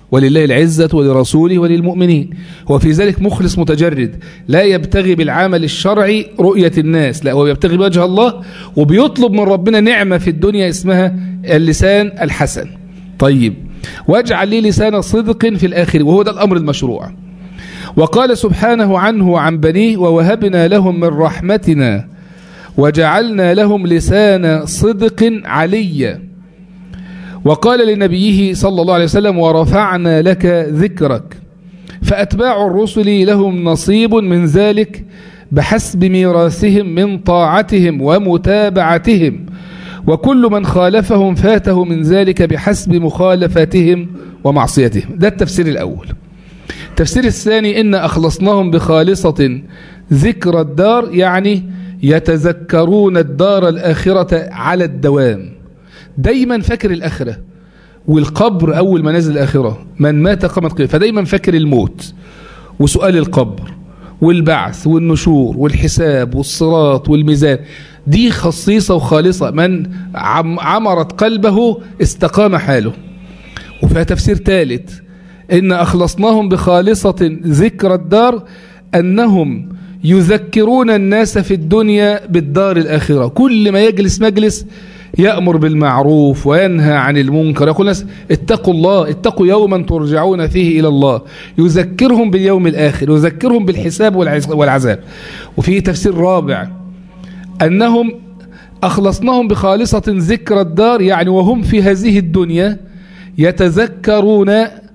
[SPEAKER 1] ولله العزة ولرسوله وللمؤمنين هو في ذلك مخلص متجرد لا يبتغي بالعمل الشرعي رؤية الناس لا هو يبتغي بوجه الله وبيطلب من ربنا نعمة في الدنيا اسمها اللسان الحسن طيب واجعل لي لسان صدق في الآخر وهو ده الأمر المشروع وقال سبحانه عنه وعن بنيه ووهبنا لهم من رحمتنا وجعلنا لهم لسان صدق عليا وقال لنبيه صلى الله عليه وسلم ورفعنا لك ذكرك فأتباع الرسل لهم نصيب من ذلك بحسب ميراثهم من طاعتهم ومتابعتهم وكل من خالفهم فاته من ذلك بحسب مخالفتهم ومعصيتهم ده التفسير الأول التفسير الثاني إن أخلصناهم بخالصة ذكر الدار يعني يتذكرون الدار الآخرة على الدوام دايما فاكر الآخرة والقبر أول ما نزل الآخرة من مات قامت قيامة فدايما فاكر الموت وسؤال القبر والبعث والنشور والحساب والصراط والميزان دي خصيصة وخالصة من عم عمرت قلبه استقام حاله وفيها تفسير ثالث إن أخلصناهم بخالصة ذكر الدار أنهم يذكرون الناس في الدنيا بالدار الآخرة كل ما يجلس مجلس يأمر بالمعروف وينهى عن المنكر يقول الناس اتقوا الله اتقوا يوما ترجعون فيه إلى الله يذكرهم باليوم الآخر يذكرهم بالحساب والعذاب وفيه تفسير رابع أنهم أخلصناهم بخالصة ذكر الدار يعني وهم في هذه الدنيا يتذكرون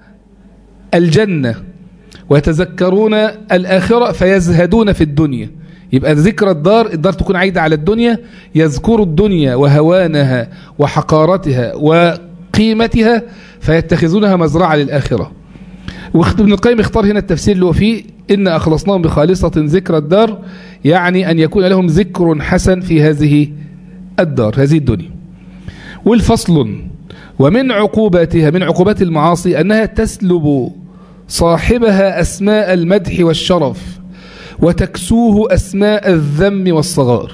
[SPEAKER 1] الجنة ويتذكرون الآخرة فيزهدون في الدنيا يبقى ذكر الدار الدار تكون عايدة على الدنيا يذكر الدنيا وهوانها وحقارتها وقيمتها فيتخذونها مزرعة للآخرة وابن القيم اختار هنا التفسير اللي هو فيه إن أخلصناهم بخالصة ذكر الدار يعني أن يكون لهم ذكر حسن في هذه الدار هذه الدنيا والفصل ومن عقوباتها من عقوبات المعاصي أنها تسلب صاحبها أسماء المدح والشرف وتكسوه أسماء الذم والصغار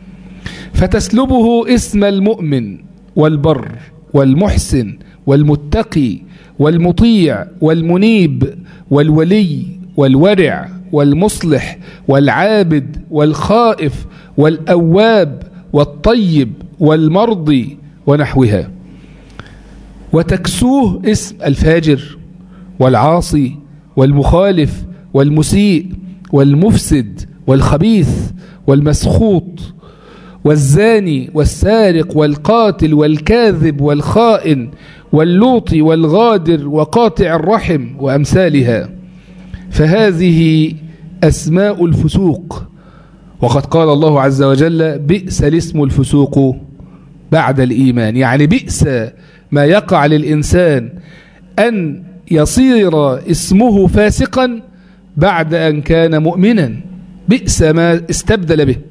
[SPEAKER 1] فتسلبه اسم المؤمن والبر والمحسن والمتقي والمطيع والمنيب والولي والورع والمصلح والعابد والخائف والأواب والطيب والمرضي ونحوها وتكسوه اسم الفاجر والعاصي والمخالف والمسيء والمفسد والخبيث والمسخوط والزاني والسارق والقاتل والكاذب والخائن واللوطي والغادر وقاطع الرحم وأمثالها فهذه أسماء الفسوق وقد قال الله عز وجل بئس الاسم الفسوق بعد الإيمان يعني بئس ما يقع للإنسان أن يصير اسمه فاسقا بعد أن كان مؤمنا بئس ما استبدل به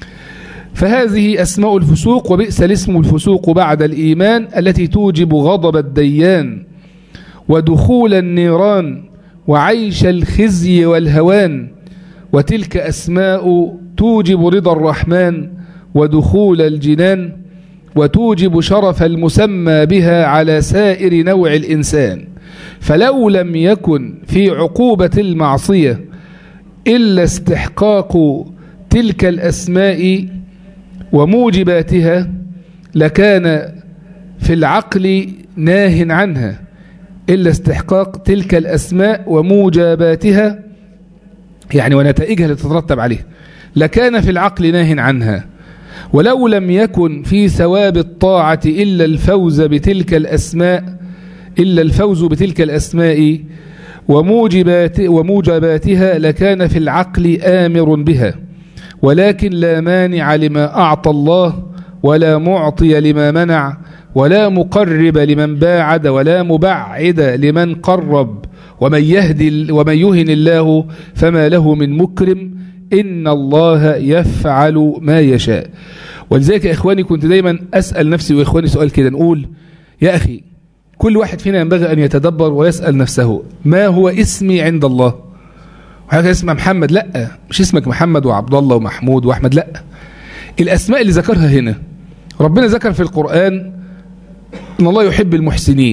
[SPEAKER 1] فهذه أسماء الفسوق وبئس الاسم الفسوق بعد الإيمان التي توجب غضب الديان ودخول النيران وعيش الخزي والهوان وتلك أسماء توجب رضا الرحمن ودخول الجنان وتوجب شرف المسمى بها على سائر نوع الإنسان فلو لم يكن في عقوبة المعصية إلا استحقاق تلك الأسماء وموجباتها لكان في العقل ناه عنها إلا استحقاق تلك الأسماء وموجباتها يعني ونتائجها لتترتب عليه لكان في العقل ناه عنها ولو لم يكن في ثواب الطاعة إلا الفوز بتلك الأسماء إلا الفوز بتلك الأسماء وموجبات وموجباتها لكان في العقل آمر بها ولكن لا مانع لما أعطى الله ولا معطي لما منع ولا مقرب لمن باعد ولا مبعد لمن قرب ومن يهدي ومن يهن الله فما له من مكرم إن الله يفعل ما يشاء ولذلك يا إخواني كنت دايما أسأل نفسي وإخواني سؤال كده نقول يا أخي كل واحد فينا ينبغي أن يتدبر ويسأل نفسه ما هو اسمي عند الله وحاجة اسمها محمد لا مش اسمك محمد وعبد الله ومحمود وأحمد لا الأسماء اللي ذكرها هنا ربنا ذكر في القرآن إن الله يحب المحسنين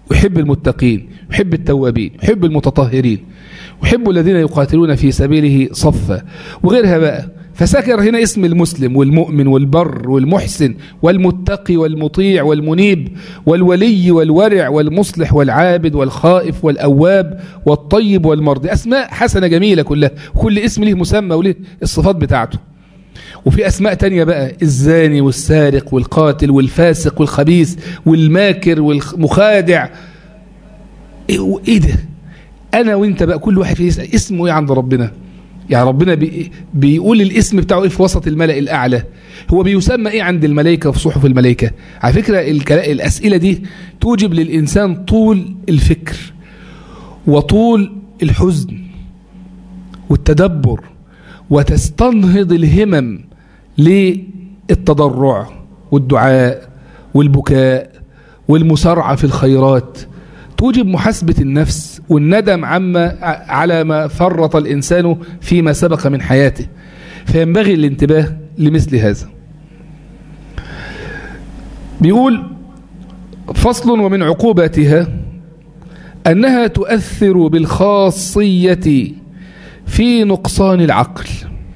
[SPEAKER 1] ويحب المتقين يحب التوابين يحب المتطهرين ويحب الذين يقاتلون في سبيله صفا وغيرها بقى فسكر هنا اسم المسلم والمؤمن والبر والمحسن والمتقي والمطيع والمنيب والولي والورع والمصلح والعابد والخائف والأواب والطيب والمرضي أسماء حسنة جميلة كلها كل اسم له مسمى وله الصفات بتاعته وفي أسماء تانية بقى الزاني والسارق والقاتل والفاسق والخبيث والماكر والمخادع ايه إيه ده انا وانت بقى كل واحد فيه يسأل اسمه ايه عند ربنا يعني ربنا بي بيقول الاسم بتاعه ايه في وسط الملأ الأعلى هو بيسمى ايه عند الملائكة في صحف الملائكة على فكرة الأسئلة دي توجب للإنسان طول الفكر وطول الحزن والتدبر وتستنهض الهمم للتضرع والدعاء والبكاء والمسارعة في الخيرات توجب محاسبة النفس والندم عما على ما فرط الإنسان فيما سبق من حياته فينبغي الانتباه لمثل هذا بيقول فصل ومن عقوباتها أنها تؤثر بالخاصية في نقصان العقل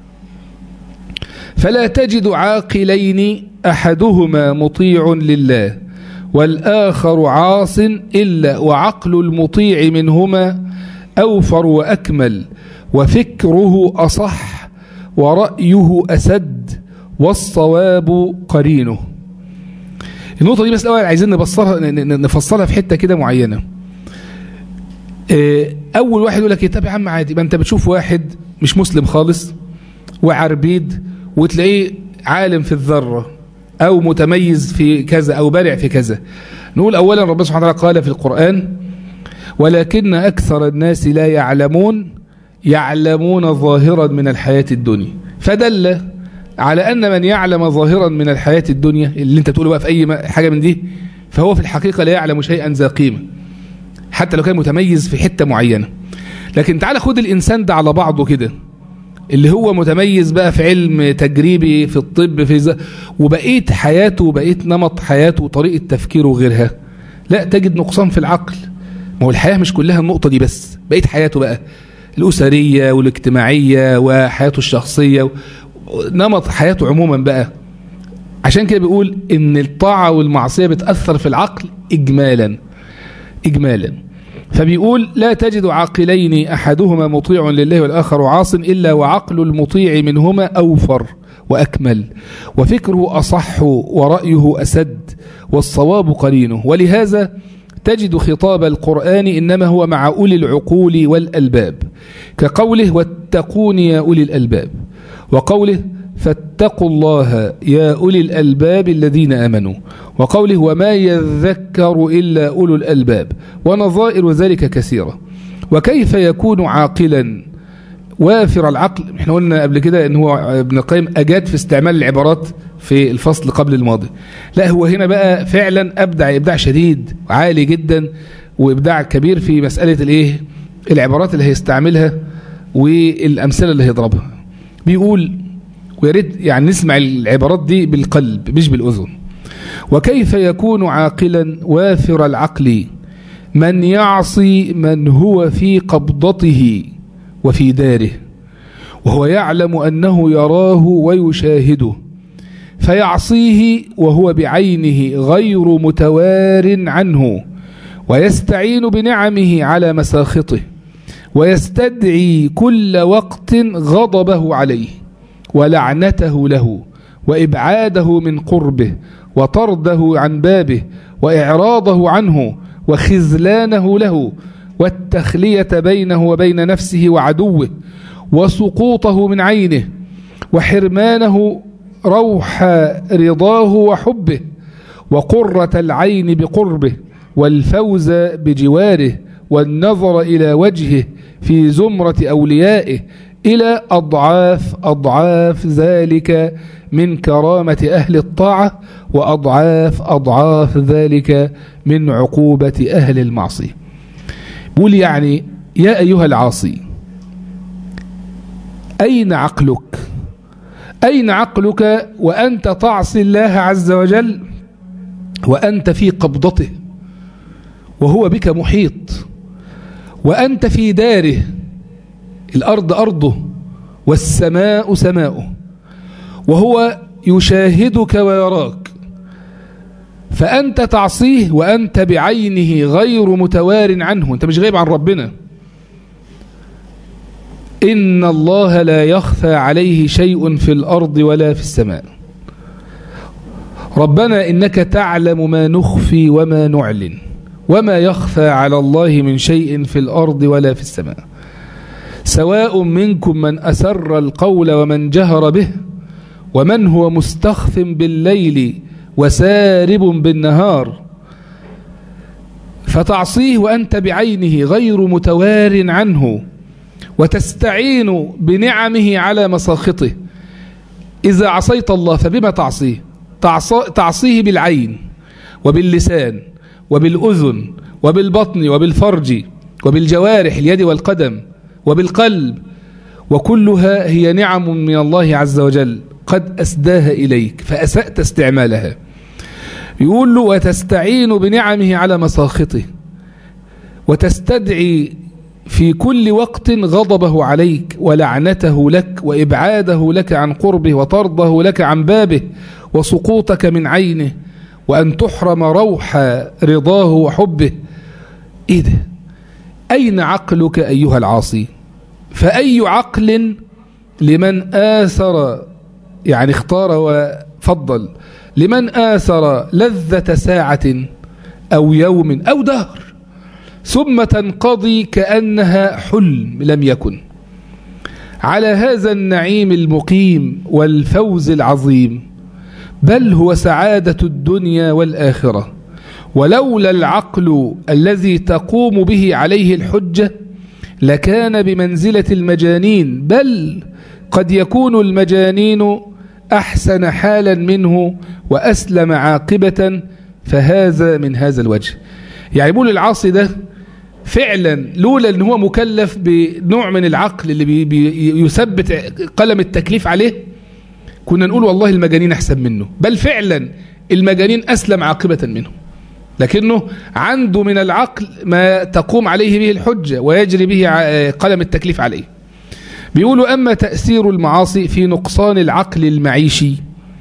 [SPEAKER 1] فلا تجد عاقلين أحدهما مطيع لله والآخر عاص إلا وعقل المطيع منهما أوفر وأكمل وفكره أصح ورأيه أسد والصواب قرينه النقطة دي بس الأول عايزين نبصرها نفصلها في حتة كده معينة أول واحد يقول لك طب يا عم عادي ما أنت بتشوف واحد مش مسلم خالص وعربيد وتلاقيه عالم في الذرة أو متميز في كذا أو بارع في كذا نقول أولا ربنا سبحانه وتعالى قال في القرآن ولكن أكثر الناس لا يعلمون يعلمون ظاهرا من الحياة الدنيا فدل على أن من يعلم ظاهرا من الحياة الدنيا اللي انت تقوله بقى في أي حاجة من دي فهو في الحقيقة لا يعلم شيئا ذا قيمة حتى لو كان متميز في حتة معينة لكن تعال خد الإنسان ده على بعضه كده اللي هو متميز بقى في علم تجريبي في الطب في ز... وبقيت حياته وبقيت نمط حياته وطريقة تفكيره وغيرها لا تجد نقصان في العقل ما هو الحياة مش كلها النقطة دي بس بقيت حياته بقى الأسرية والاجتماعية وحياته الشخصية و... نمط حياته عموما بقى عشان كده بيقول ان الطاعة والمعصية بتأثر في العقل إجمالا إجمالا فبيقول لا تجد عاقلين أحدهما مطيع لله والآخر عاص إلا وعقل المطيع منهما أوفر وأكمل وفكره أصح ورأيه أسد والصواب قرينه ولهذا تجد خطاب القرآن إنما هو مع أولي العقول والألباب كقوله واتقون يا أولي الألباب وقوله فاتقوا الله يا أولي الألباب الذين آمنوا وقوله وما يذكر إلا أولو الألباب ونظائر ذلك كثيرة وكيف يكون عاقلا وافر العقل احنا قلنا قبل كده ان هو ابن القيم اجاد في استعمال العبارات في الفصل قبل الماضي لا هو هنا بقى فعلا ابدع ابداع شديد عالي جدا وابداع كبير في مسألة الايه العبارات اللي هيستعملها والامثله اللي هيضربها بيقول ويا ريت يعني نسمع العبارات دي بالقلب مش بالاذن وكيف يكون عاقلا وافر العقل من يعصي من هو في قبضته وفي داره وهو يعلم أنه يراه ويشاهده فيعصيه وهو بعينه غير متوار عنه ويستعين بنعمه على مساخطه ويستدعي كل وقت غضبه عليه ولعنته له وإبعاده من قربه وطرده عن بابه وإعراضه عنه وخذلانه له والتخلية بينه وبين نفسه وعدوه وسقوطه من عينه وحرمانه روح رضاه وحبه وقرة العين بقربه والفوز بجواره والنظر إلى وجهه في زمرة أوليائه إلى أضعاف أضعاف ذلك من كرامة أهل الطاعة وأضعاف أضعاف ذلك من عقوبة أهل المعصية بقول يعني يا أيها العاصي أين عقلك أين عقلك وأنت تعصي الله عز وجل وأنت في قبضته وهو بك محيط وأنت في داره الأرض أرضه والسماء سماؤه وهو يشاهدك ويراك فأنت تعصيه وأنت بعينه غير متوار عنه أنت مش غايب عن ربنا إن الله لا يخفى عليه شيء في الأرض ولا في السماء ربنا إنك تعلم ما نخفي وما نعلن وما يخفى على الله من شيء في الأرض ولا في السماء سواء منكم من أسر القول ومن جهر به ومن هو مستخف بالليل وسارب بالنهار فتعصيه وأنت بعينه غير متوار عنه وتستعين بنعمه على مساخطه إذا عصيت الله فبما تعصيه تعصيه بالعين وباللسان وبالأذن وبالبطن وبالفرج وبالجوارح اليد والقدم وبالقلب وكلها هي نعم من الله عز وجل قد أسداها إليك فأسأت استعمالها يقول له وتستعين بنعمه على مساخطه وتستدعي في كل وقت غضبه عليك ولعنته لك وإبعاده لك عن قربه وطرده لك عن بابه وسقوطك من عينه وأن تحرم روح رضاه وحبه إيه ده أين عقلك أيها العاصي فأي عقل لمن آثر يعني اختار وفضل لمن آثر لذة ساعة أو يوم أو دهر ثم تنقضي كأنها حلم لم يكن على هذا النعيم المقيم والفوز العظيم بل هو سعادة الدنيا والآخرة ولولا العقل الذي تقوم به عليه الحجة لكان بمنزلة المجانين بل قد يكون المجانين أحسن حالا منه وأسلم عاقبة فهذا من هذا الوجه يعني يقول العاصي ده فعلا لولا ان هو مكلف بنوع من العقل اللي بي بي يثبت قلم التكليف عليه كنا نقول والله المجانين احسن منه بل فعلا المجانين اسلم عاقبة منه لكنه عنده من العقل ما تقوم عليه به الحجة ويجري به قلم التكليف عليه بيقولوا أما تأثير المعاصي في نقصان العقل المعيشي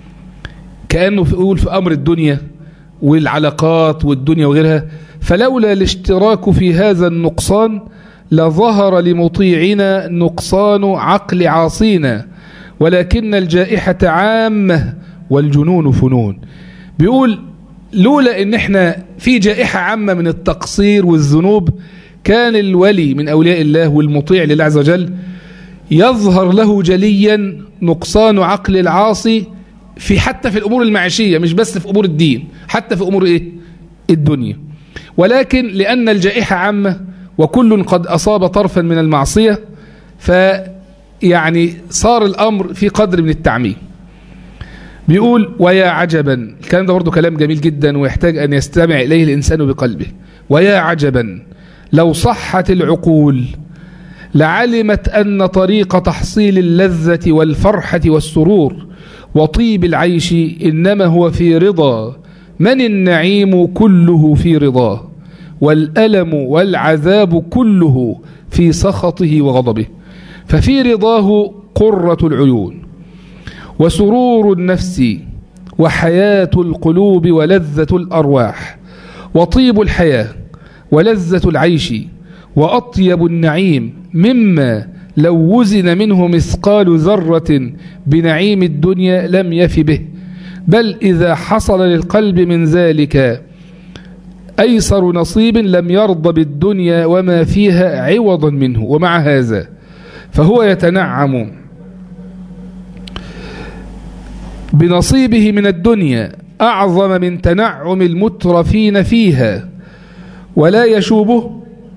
[SPEAKER 1] كأنه يقول في أمر الدنيا والعلاقات والدنيا وغيرها فلولا الاشتراك في هذا النقصان لظهر لمطيعنا نقصان عقل عاصينا ولكن الجائحة عامة والجنون فنون بيقول لولا ان احنا في جائحة عامة من التقصير والذنوب كان الولي من أولياء الله والمطيع لله عز وجل يظهر له جليا نقصان عقل العاصي في حتى في الأمور المعيشية مش بس في أمور الدين حتى في أمور إيه؟ الدنيا ولكن لأن الجائحة عامة وكل قد أصاب طرفا من المعصية فيعني صار الأمر في قدر من التعميم بيقول ويا عجبا الكلام ده برضه كلام جميل جدا ويحتاج أن يستمع إليه الإنسان بقلبه ويا عجبا لو صحت العقول لعلمت أن طريق تحصيل اللذة والفرحة والسرور وطيب العيش إنما هو في رضا من النعيم كله في رضاه والألم والعذاب كله في سخطه وغضبه ففي رضاه قرة العيون وسرور النفس وحياة القلوب ولذة الأرواح وطيب الحياة ولذة العيش وأطيب النعيم مما لو وزن منه مثقال ذرة بنعيم الدنيا لم يف به بل إذا حصل للقلب من ذلك أيسر نصيب لم يرضى بالدنيا وما فيها عوضا منه ومع هذا فهو يتنعم بنصيبه من الدنيا أعظم من تنعم المترفين فيها ولا يشوبه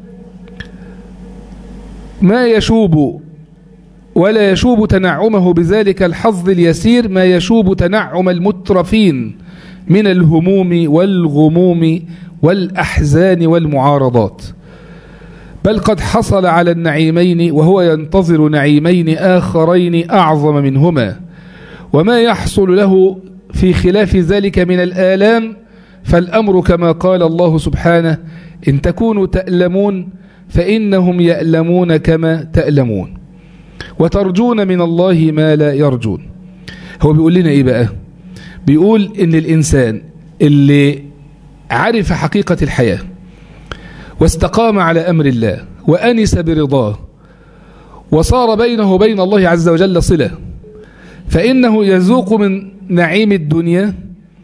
[SPEAKER 1] ما يشوب ولا يشوب تنعمه بذلك الحظ اليسير ما يشوب تنعم المترفين من الهموم والغموم والأحزان والمعارضات بل قد حصل على النعيمين وهو ينتظر نعيمين آخرين أعظم منهما وما يحصل له في خلاف ذلك من الآلام فالأمر كما قال الله سبحانه إن تكونوا تألمون فإنهم يألمون كما تألمون وترجون من الله ما لا يرجون هو بيقول لنا إيه بقى بيقول إن الإنسان اللي عرف حقيقة الحياة واستقام على أمر الله وأنس برضاه وصار بينه وبين الله عز وجل صلة فإنه يذوق من نعيم الدنيا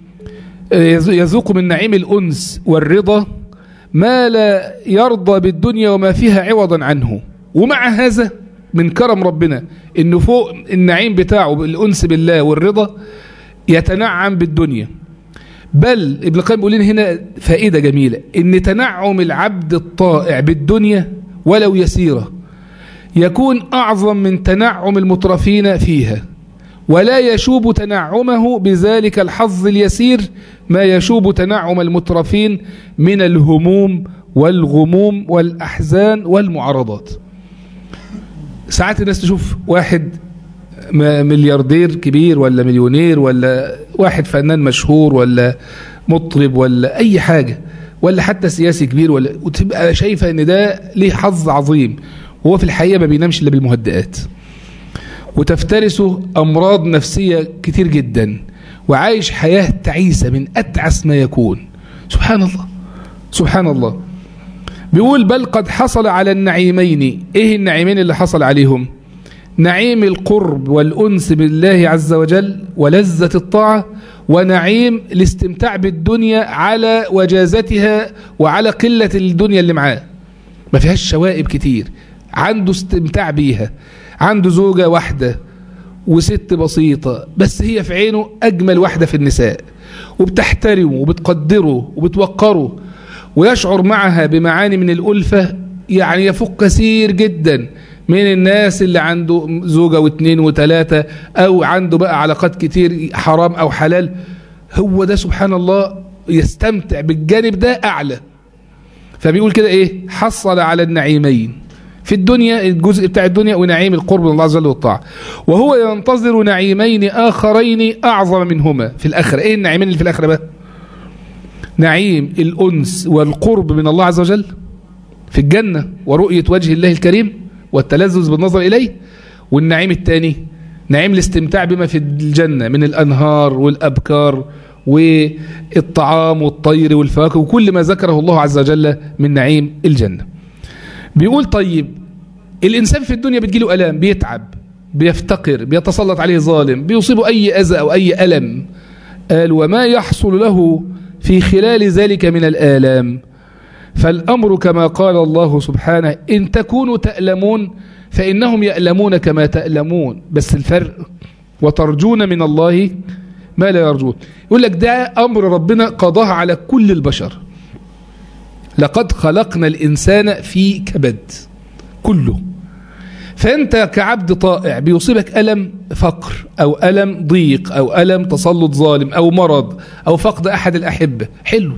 [SPEAKER 1] يذوق من نعيم الأنس والرضا ما لا يرضى بالدنيا وما فيها عوضا عنه ومع هذا من كرم ربنا انه فوق النعيم بتاعه بالأنس بالله والرضا يتنعم بالدنيا بل ابن القيم بيقول لنا هنا فائدة جميلة ان تنعم العبد الطائع بالدنيا ولو يسيرة يكون أعظم من تنعم المترفين فيها ولا يشوب تنعمه بذلك الحظ اليسير ما يشوب تنعم المترفين من الهموم والغموم والأحزان والمعارضات ساعات الناس تشوف واحد ملياردير كبير ولا مليونير ولا واحد فنان مشهور ولا مطرب ولا أي حاجة ولا حتى سياسي كبير ولا وتبقى شايفة ان ده ليه حظ عظيم وهو في الحقيقة ما بينامش إلا بالمهدئات وتفترسه أمراض نفسية كتير جدا وعايش حياة تعيسة من أتعس ما يكون سبحان الله سبحان الله بيقول بل قد حصل على النعيمين ايه النعيمين اللي حصل عليهم نعيم القرب والأنس بالله عز وجل ولذة الطاعة ونعيم الاستمتاع بالدنيا على وجازتها وعلى قلة الدنيا اللي معاه ما فيهاش شوائب كتير عنده استمتاع بيها عنده زوجة واحدة وست بسيطة بس هي في عينه أجمل واحدة في النساء وبتحترمه وبتقدره وبتوقره ويشعر معها بمعاني من الألفة يعني يفوق كثير جدا من الناس اللي عنده زوجة واثنين وثلاثة أو عنده بقى علاقات كتير حرام أو حلال هو ده سبحان الله يستمتع بالجانب ده أعلى فبيقول كده إيه حصل على النعيمين في الدنيا الجزء بتاع الدنيا ونعيم القرب من الله عز وجل والطاعة وهو ينتظر نعيمين آخرين أعظم منهما في الآخرة إيه النعيمين اللي في الآخرة بقى نعيم الأنس والقرب من الله عز وجل في الجنة ورؤية وجه الله الكريم والتلذذ بالنظر إليه والنعيم الثاني نعيم الاستمتاع بما في الجنة من الأنهار والأبكار والطعام والطير والفواكه وكل ما ذكره الله عز وجل من نعيم الجنة بيقول طيب الإنسان في الدنيا بتجيله ألام بيتعب بيفتقر بيتسلط عليه ظالم بيصيبه أي أذى أو أي ألم قال وما يحصل له في خلال ذلك من الآلام فالأمر كما قال الله سبحانه إن تكونوا تألمون فإنهم يألمون كما تألمون بس الفرق وترجون من الله ما لا يرجون يقول لك ده أمر ربنا قضاه على كل البشر لقد خلقنا الإنسان في كبد كله فأنت كعبد طائع بيصيبك ألم فقر أو ألم ضيق أو ألم تسلط ظالم أو مرض أو فقد أحد الأحبة حلو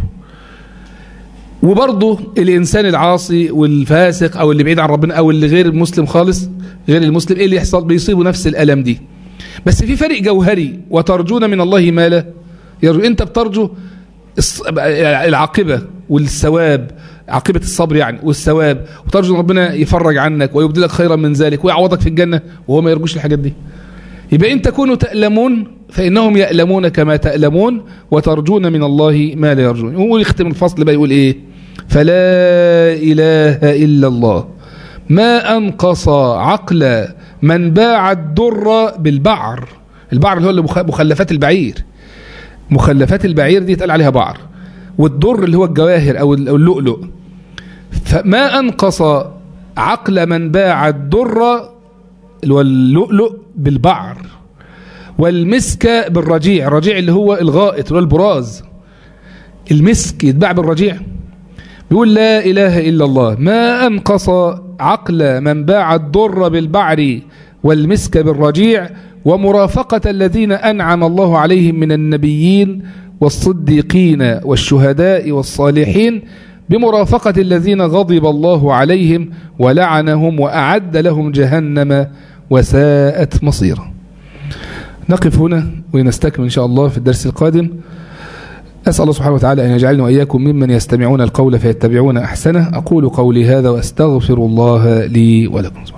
[SPEAKER 1] وبرضه الإنسان العاصي والفاسق أو اللي بعيد عن ربنا أو اللي غير المسلم خالص غير المسلم إيه اللي يحصل بيصيبه نفس الألم دي بس في فرق جوهري وترجون من الله ما لا يرجو أنت بترجو العاقبة والثواب عاقبة الصبر يعني والثواب وترجو ان ربنا يفرج عنك ويبدلك خيرا من ذلك ويعوضك في الجنة وهو ما يرجوش الحاجات دي يبقى إن تكونوا تألمون فإنهم يألمون كما تألمون وترجون من الله ما لا يرجون يقول يختم الفصل بقى يقول إيه فلا إله إلا الله ما أنقص عقل من باع الدر بالبعر البعر اللي هو مخلفات البعير مخلفات البعير دي يتقال عليها بعر والدر اللي هو الجواهر أو اللؤلؤ فما أنقص عقل من باع الدر اللي هو اللؤلؤ بالبعر والمسك بالرجيع الرجيع اللي هو الغائط اللي هو البراز المسك يتباع بالرجيع بيقول لا إله إلا الله ما أنقص عقل من باع الدر بالبعر والمسك بالرجيع ومرافقة الذين أنعم الله عليهم من النبيين والصديقين والشهداء والصالحين بمرافقة الذين غضب الله عليهم ولعنهم وأعد لهم جهنم وساءت مصيرا نقف هنا ونستكمل إن شاء الله في الدرس القادم أسأل الله سبحانه وتعالى أن يجعلنا وإياكم ممن يستمعون القول فيتبعون أحسنه أقول قولي هذا وأستغفر الله لي ولكم